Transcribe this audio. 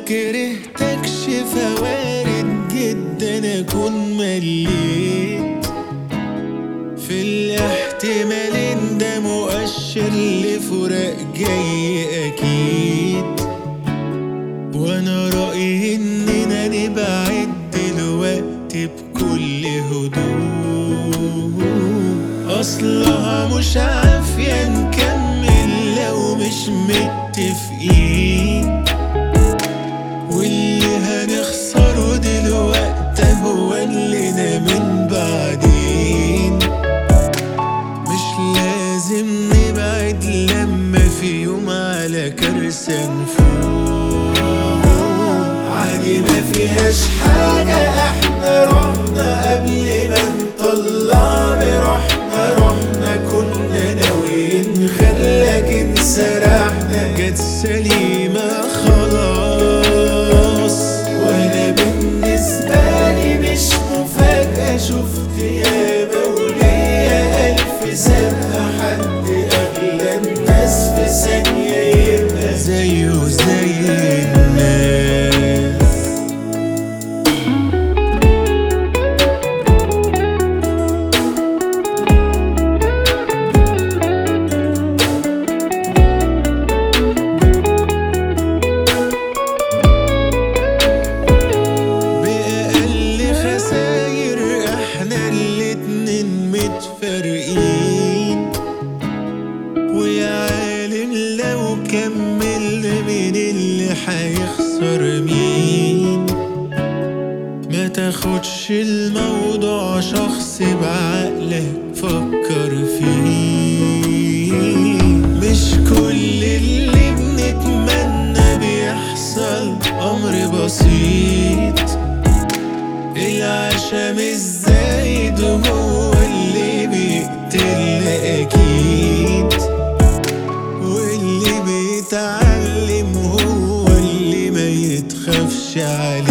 كرهتكش فوارد جدا اكون مليت في الاحتمالين ده مؤشر لفراق جاي اكيد وانا رأيي اننا نبعد دلوقتي بكل هدوء اصلها مش عافية نكمل لو مش متفقين واللي هنخسره دلوقتي هو اللي من بعدين مش لازم نبعد لما في يوم على كارثة نفوق عادي ما فيهاش حاجة احنا رحنا قبل ما نطلع براحنا رحنا كنا ناويين خلاك انسرحنا جت سليمة خلاص وانا بالنسبة لي مش مفاجأة شفت ياما وليا ألف سنة حد أغلى الناس في ثانية يبقى زيه زي الناس بأقل خساير احنا الاتنين متفارقين ويا عالم لو كملنا مين اللي هيخسر مين ما تاخدش الموضوع شخص بعقلك فكر فيه مش كل اللي بنتمنى بيحصل أمر بسيط العشم الزايد هو اللي بيقتل أكيد واللي بيتعلم هو اللي ما يتخافش عليه